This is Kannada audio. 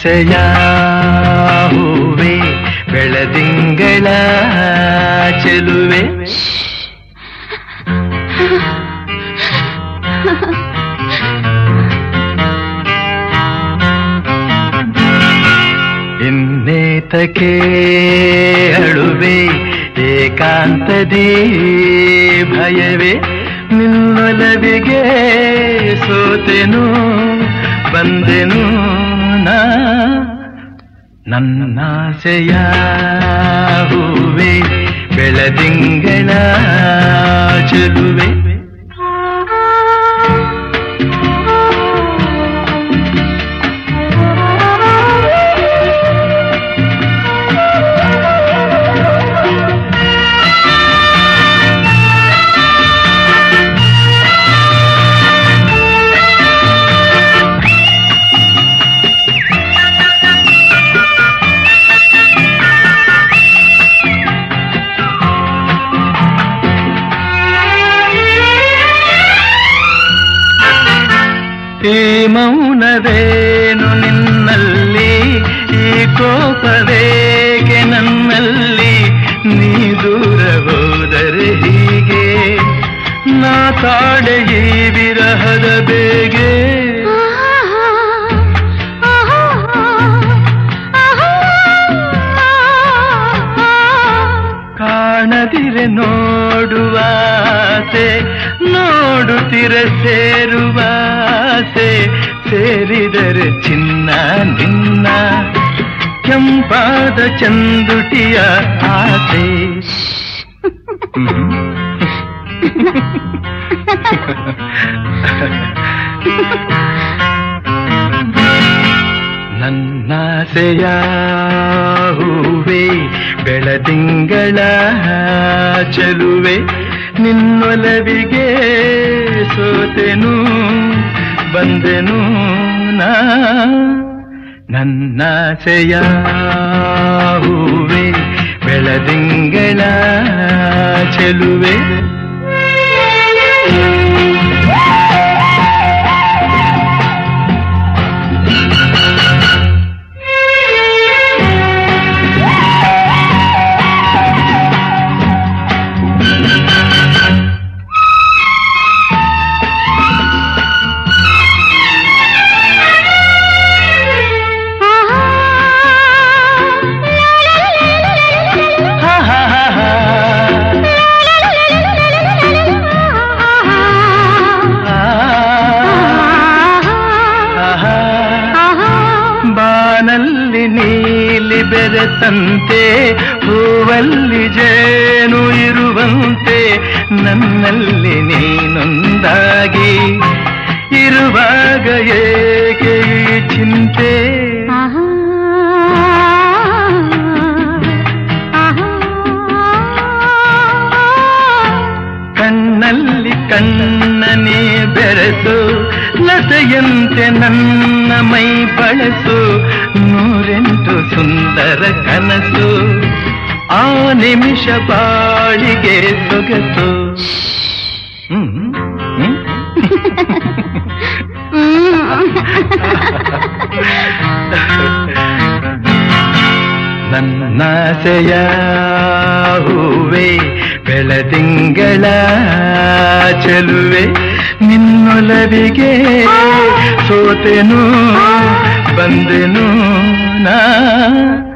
ನನ್ನಾಸೆಯ ಹೂವೆ ಬೆಳದಿಂಗಳ ಚೆಲುವೆ ಇನ್ನೇತಕ್ಕೆ ಅಳುವೆ ಏಕಾಂತದಿ ಭಯವೇ ನಿನ್ನೊಲವಿಗೆ ಸೋತೆನು ಬಂದೆನು ನಾ ನನ್ನಾಸೆಯ ಹೂವೆ ಬೆಳದಿಂಗಳ ಚೆಲುವೆ ಈ ಮೌನವೇನು ನಿನ್ನಲ್ಲಿ ಈ ಕೋಪವೇಗೆ ನನ್ನಲ್ಲಿ ನೀ ದೂರ ಹೋದರೆ ಹೀಗೆ ನಾ ತಾಡೆ ಈ ವಿರಹದ ಬೇಗೆ ಕಾಣದಿರೆ ನೋಡುವಾಸೆ ನೋಡುತ್ತಿರ ಸೇರುವಾಸೆ ಸೇರಿದರೆ ಚಿನ್ನ ನಿನ್ನ ಕೆಂಪಾದ ಚಂದುಟಿಯ ಆಸೆ ನನ್ನಾಸೆಯ ಹೂವೆ ಬೆಳದಿಂಗಳ ಚೆಲುವೆ ನಿನ್ನೊಲವಿಗೆ ಸೋತೆನು ಬಂದೆನು ನಾ ನನ್ನಾಸೆಯ ಹೂವೆ ಬೆಳದಿಂಗಳ ಚೆಲುವೆ ಹಾ ಹಾ ಹಾ ಹಾ ಆಹಾ. ಬಾನಲ್ಲಿ ನೀಲಿ ಬೆರೆತಂತೆ ಹೂವಲ್ಲಿ ಜೇನು ಇರುವಂತೆ ನನ್ನಲ್ಲಿ ನೀನೊಂದಾಗಿ ಇರುವಾಗ ಏಕೆ ಈ ಚಿಂತೆ ಕಣ್ಣಲ್ಲಿ ಕಣ್ಣನೇ ಬೆರೆಸು ಲತೆಯಂತೆ ನನ್ನ ಮೈ ಬಳಸು ನೂರೆಂಟು ಸುಂದರ ಕನಸು ಆ ನಿಮಿಷ ಬಾಳಿಗೆ ಸೊಗಸು ಹ್ಮ್ ಹ್ಮ್ ನನ್ನಾಸೆಯ ಹೂವೆ ಬೆಳದಿಂಗಳ ಚೆಲುವೆ ನಿನ್ನೊಲವಿಗೆ ಸೋತೆನು ಬಂದೆನು ನಾ